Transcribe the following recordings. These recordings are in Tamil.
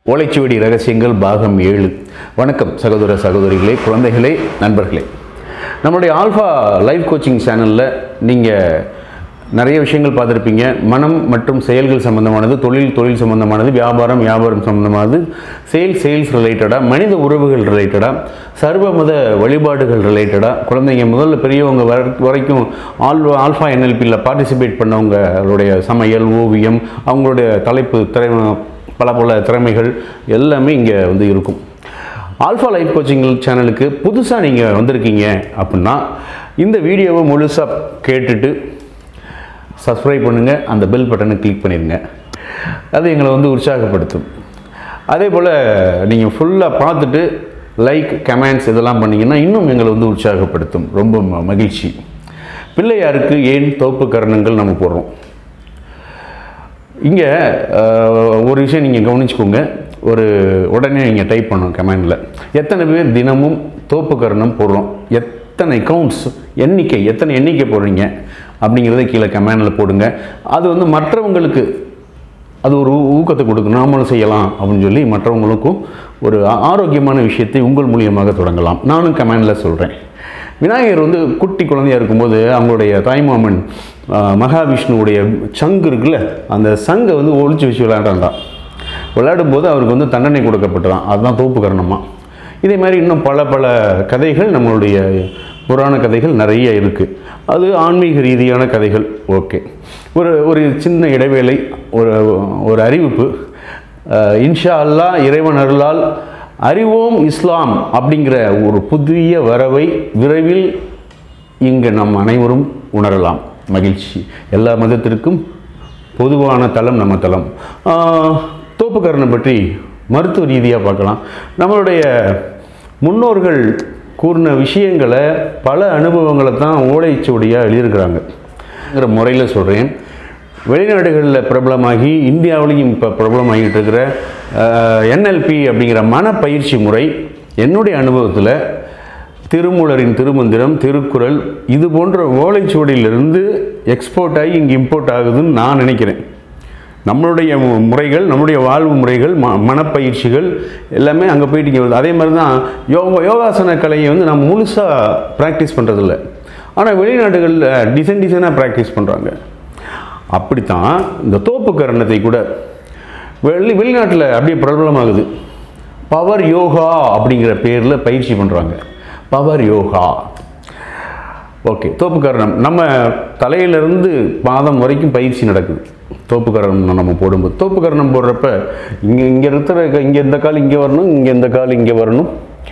ஓலைச்சுவடி ரகசியங்கள் பாகம் ஏழு வணக்கம் சகோதர சகோதரிகளே குழந்தைகளே நண்பர்களே நம்மளுடைய ஆல்ஃபா லைவ் கோச்சிங் சேனலில் நீங்கள் நிறைய விஷயங்கள் பார்த்துருப்பீங்க மனம் மற்றும் செயல்கள் சம்பந்தமானது தொழில் தொழில் சம்பந்தமானது வியாபாரம் வியாபாரம் சம்பந்தமானது சேல் சேல்ஸ் ரிலேட்டடாக மனித உறவுகள் ரிலேட்டடாக சர்வ மத வழிபாடுகள் ரிலேட்டடாக குழந்தைங்க முதல்ல பெரியவங்க வர வரைக்கும் ஆல் ஆல்ஃபா என்எல்பியில் பார்ட்டிசிபேட் பண்ணவங்களுடைய சமையல் ஓவியம் அவங்களுடைய தலைப்பு திரை பல பல திறமைகள் எல்லாமே இங்கே வந்து இருக்கும் ஆல்ஃபா லைஃப் கோச்சிங் சேனலுக்கு புதுசாக நீங்கள் வந்திருக்கீங்க அப்படின்னா இந்த வீடியோவை முழுசாக கேட்டுட்டு சப்ஸ்கிரைப் பண்ணுங்கள் அந்த பெல் பட்டனை கிளிக் பண்ணிடுங்க அது எங்களை வந்து உற்சாகப்படுத்தும் அதே போல் நீங்கள் ஃபுல்லாக பார்த்துட்டு லைக் கமெண்ட்ஸ் இதெல்லாம் பண்ணிங்கன்னா இன்னும் எங்களை வந்து உற்சாகப்படுத்தும் ரொம்ப ம- மகிழ்ச்சி பிள்ளையாருக்கு ஏன் தோப்பு கரணங்கள் நம்ம போடுறோம் இங்கே ஒரு விஷயம் நீங்கள் கவனிச்சுக்கோங்க ஒரு உடனே நீங்கள் டைப் பண்ணணும் கமெண்டில் எத்தனை பேர் தினமும் தோப்பு கரணம் போடுறோம் எத்தனை கவுண்ட்ஸ் எண்ணிக்கை எத்தனை எண்ணிக்கை போடுறீங்க அப்படிங்கிறத கீழே கமெண்டில் போடுங்க அது வந்து மற்றவங்களுக்கு அது ஒரு ஊ- ஊக்கத்தை கொடுக்கும் நாமளும் செய்யலாம் அப்படின்னு சொல்லி மற்றவங்களுக்கும் ஒரு ஆ- ஆரோக்கியமான விஷயத்தை உங்கள் மூலியமாக தொடங்கலாம் நானும் கமெண்டில் சொல்கிறேன் விநாயகர் வந்து குட்டி குழந்தையா இருக்கும்போது அவங்களுடைய தாய்மாமன் ஆ, மகாவிஷ்ணுவுடைய சங்கு இருக்குல்ல அந்த சங்கை வந்து ஒழிச்சு வச்சு விளையாண்டான் விளையாடும் போது அவருக்கு வந்து தண்டனை கொடுக்கப்பட்டதான் அதுதான் தோப்பு கரணமா இதே மாதிரி இன்னும் பல பல கதைகள் நம்மளுடைய புராண கதைகள் நிறைய இருக்குது அது ஆன்மீக ரீதியான கதைகள் ஓகே ஒரு ஒரு சின்ன இடைவேளை ஒரு ஒரு அறிவிப்பு அஹ், இன்ஷா அல்லாஹ் இறைவன் அருளால் அறிவோம் இஸ்லாம் அப்படிங்கிற ஒரு புதிய வரவை விரைவில் இங்கு நம் அனைவரும் உணரலாம் மகிழ்ச்சி எல்லா மதத்திற்கும் பொதுவான தலம் நம்ம தலம் ஆஹ், தோப்புக்கரணம் பற்றி மருத்துவ ரீதியாக பார்க்கலாம் நம்மளுடைய முன்னோர்கள் கூறின விஷயங்களை பல அனுபவங்களை தான் ஓலைச்சுவடியாக எழுதியிருக்கிறாங்கிற முறையில் சொல்கிறேன் வெளிநாடுகளில் பிரபலமாகி இந்தியாவிலையும் இப்போ பிரபலமாகிட்டு இருக்கிற என்எல்பி அப்படிங்கிற மனப்பயிற்சி முறை என்னுடைய அனுபவத்தில் திருமூலரின் திருமந்திரம் திருக்குறள் இது போன்ற ஓலைச்சுவடியிலிருந்து எக்ஸ்போர்ட் ஆகி இங்கே இம்போர்ட் ஆகுதுன்னு நான் நினைக்கிறேன் நம்மளுடைய மு- முறைகள் நம்மளுடைய வாழ்வு முறைகள் ம மனப்பயிற்சிகள் எல்லாமே அங்கே போயிட்டு இங்கே வருது அதே மாதிரி தான் யோகா யோகாசன கலையை வந்து நம்ம முழுசாக ப்ராக்டிஸ் பண்ணுறதில்ல ஆனால் வெளிநாடுகளில் டிசைன் டிசைனாக ப்ராக்டிஸ் பண்ணுறாங்க அப்படித்தான் இந்த தோப்பு கரணத்தை கூட வெளி வெளிநாட்டில் அப்படியே பிரபலமாகுது பவர் யோகா அப்படிங்கிற பேரில் பயிற்சி பண்ணுறாங்க பவர் யோகா ஓகே தோப்புக்கரணம் நம்ம தலையிலிருந்து பாதம் வரைக்கும் பயிற்சி நடக்குது தோப்புக்கரணம் நம்ம போடும்போது தோப்புக்கரணம் போடுறப்ப இங்கே இங்கே இருக்கிற இங்கே இந்த கால் இங்கே வரணும் இங்கே இந்த கால் இங்கே வரணும்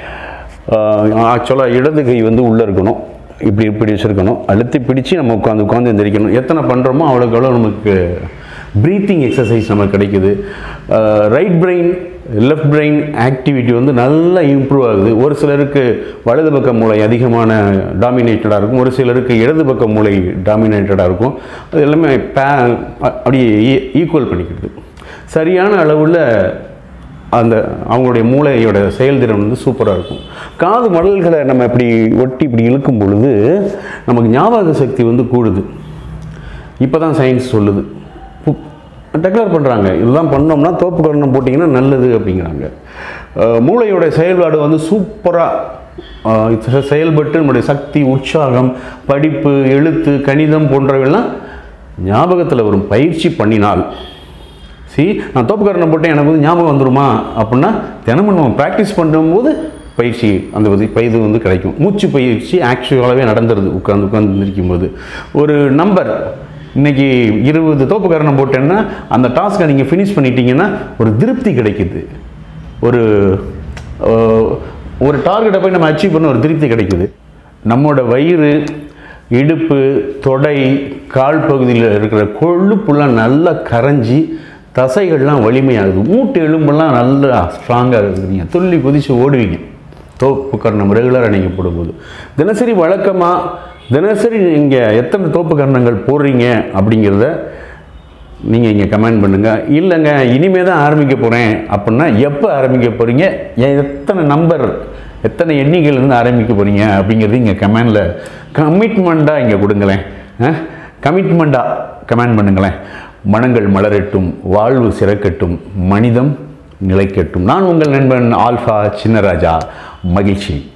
ஆக்சுவலாக இடது கை வந்து உள்ளே இருக்கணும் இப்படி இப்படி வச்சுருக்கணும் அழுத்தி பிடிச்சு நம்ம உட்காந்து உட்காந்து எந்திரிக்கணும் எத்தனை பண்ணுறோமோ அவ்வளோக்கு அவ்வளோ நமக்கு ப்ரீத்திங் எக்ஸசைஸ் நமக்கு கிடைக்குது right brain left brain activity வந்து நல்லா இம்ப்ரூவ் ஆகுது ஒரு சிலருக்கு வலது பக்க மூளை அதிகமான டாமினேட்டடாக இருக்கும் ஒரு சிலருக்கு இடது பக்க மூளை டாமினேட்டடாக இருக்கும் அது எல்லாமே பே அப்படியே ஈக்குவல் பண்ணிக்கிறது சரியான அளவில் அந்த அவங்களுடைய மூளையோட செயல்திறன் வந்து சூப்பராக இருக்கும் காது மடல்களை நம்ம இப்படி ஒட்டி இப்படி இழுக்கும் பொழுது நமக்கு ஞாபக சக்தி வந்து கூடுது இப்போ தான் சயின்ஸ் சொல்லுது டெக்ளேர் பண்ணுறாங்க இதெல்லாம் பண்ணோம்னா தோப்பு கரணம் போட்டிங்கன்னா நல்லது அப்படிங்கிறாங்க அஹ் மூளையோட செயல்பாடு வந்து சூப்பராக செயல்பட்டு நம்முடைய சக்தி உற்சாகம் படிப்பு எழுத்து கணிதம் போன்றவையெல்லாம் ஞாபகத்தில் வரும் பயிற்சி பண்ணினால் சி நான் தோப்புக்காரனை போட்டேன் எனக்கு வந்து ஞாபகம் வந்துருமா அப்படின்னா தினமும் நம்ம ப்ராக்டிஸ் பண்ணும்போது பயிற்சி அந்த இது இது வந்து கிடைக்கும் மூச்சு பயிற்சி ஆக்சுவலாகவே நடந்துருது உட்காந்து உட்காந்து நிற்கும் போது ஒரு நம்பர் இன்னைக்கு இருபது தோப்புக்காரனை போட்டேன்னா அந்த டாஸ்க்கை நீங்கள் ஃபினிஷ் பண்ணிட்டீங்கன்னா ஒரு திருப்தி கிடைக்குது ஒரு அஹ், ஒரு டார்கெட்டை போய் நம்ம அச்சீவ் பண்ண ஒரு திருப்தி கிடைக்குது நம்மளோட வயிறு இடுப்பு தொடை கால் பகுதியில் இருக்கிற கொழுப்புலாம் நல்லா கரைஞ்சி தசைகள்லாம் வலிமையாகுது மூட்டு எலும்பெல்லாம் நல்லா ஸ்ட்ராங்காக இருக்குதுங்க துள்ளி குதித்து ஓடுவீங்க தோப்பு கர்ணம் ரெகுலராக நீங்கள் போடும்போது தினசரி வழக்கமாக தினசரி நீங்கள் எத்தனை தோப்பு கர்ணங்கள் போடுறீங்க அப்படிங்கிறத நீங்கள் இங்கே கமெண்ட் பண்ணுங்கள் இல்லைங்க இனிமே தான் ஆரம்பிக்க போகிறேன் அப்படின்னா எப்போ ஆரம்பிக்க போகிறீங்க எத்தனை நம்பர் எத்தனை எண்ணிக்கையிலேருந்து ஆரம்பிக்க போகிறீங்க அப்படிங்கிறது இங்கே கமெண்டில் கமிட்மெண்ட்டாக இங்கே கொடுங்களேன் கமிட்மெண்ட்டாக கமெண்ட் பண்ணுங்களேன் மனங்கள் மலரட்டும் வாழ்வு சிறக்கட்டும் மனிதம் நிலைக்கட்டும் நான் உங்கள் நண்பன் ஆல்ஃபா சின்னராஜா மகிழ்ச்சி